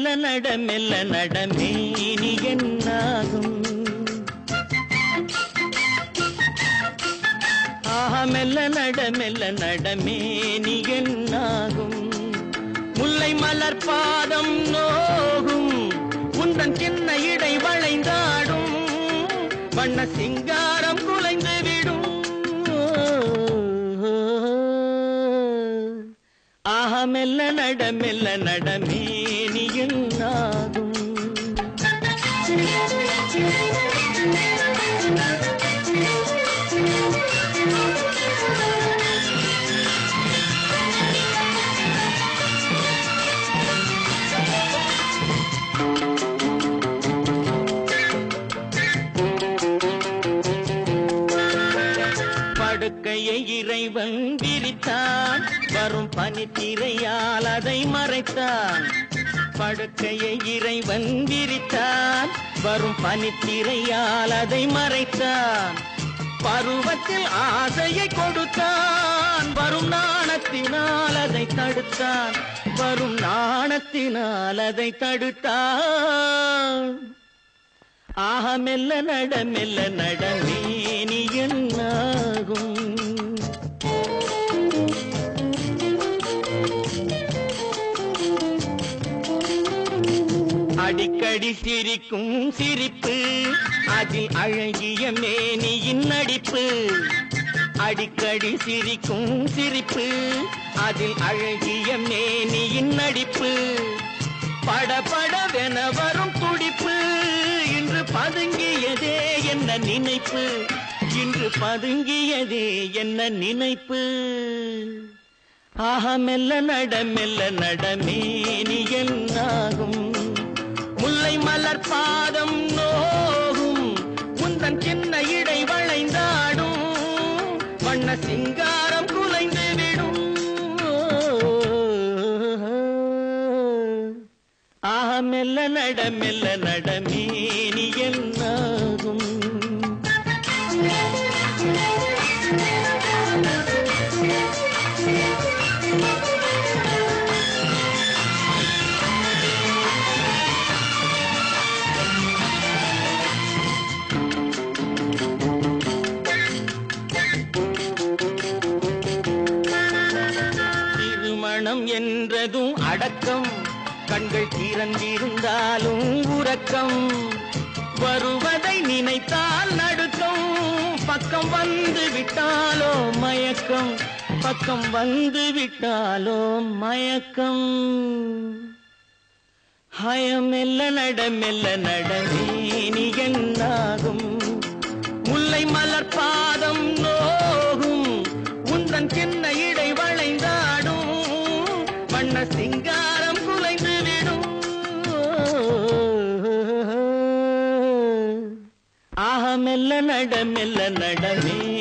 மெல்ல நட மெல்ல நடமே நீ என்னாகும் ஆஹா மெல்ல நட மெல்ல நடமே நீ என்னாகும் முல்லை மலர் பாதம் நோகும் உந்தன் சின்ன இடை வளைந்தாடும் வண்ண சிங்காரம் குலைந்து விடும் ஆஹா மெல்ல நட மெல்ல நடமே நீ என்னாகும் படுக்கையை இறைவன் விரித்தான் வரும் பனித்திரையால் அதை மறைத்தான் படுக்கையை இறைவன் விரித்தான் வரும் பனித்திரையால் அதை மறைத்தான் பருவத்தில் ஆசையை கொடுத்தான் வரும் நாணத்தினால் அதை தடுத்தான் வரும் நாணத்தினால் அதை தடுத்தான் ஆக மெல்ல நட மெல்ல நடமே நீ என்னாகும் அடிக்கடி சிரிக்கும் சிரிப்பு அதில் அழகிய மேனியின் நடிப்பு அடிக்கடி சிரிக்கும் சிரிப்பு அதில் அழகிய மேனியின் நடிப்பு படபடவென வரும் துடிப்பு இன்று பதுங்கியதே என்ன நினைப்பு இன்று பதுங்கியதே என்ன நினைப்பு ஆஹா மெல்ல நட மெல்ல நடமே நீ என்னாகும் முல்லை மலர் பாதம் நோகும் முந்தன் சின்ன இடை வளைந்தாடும் வண்ண சிங்காரம் குலைந்து விடும் ஆஹா மெல்ல நட மெல்ல நடமே நீ என்னாகும் திருமணம் என்றதும் அடக்கம் கண்கள் திறந்திருந்தாலும் உறக்கம் வருவதை நினைத்தால் நடுக்கம் பக்கம் வந்து விட்டாலோ மயக்கம் பக்கம் வந்து விட்டாலோ மயக்கம் ஹயம் மெல்ல நட மெல்ல நடமே நீ என்னாகும் முல்லை மலர் பாதம் நோகும் உந்தன் சின்ன இடை வளைந்தாடும் வண்ண சிங்காரம் குலைந்து விடும் ஆக மெல்ல நட மெல்ல நடமே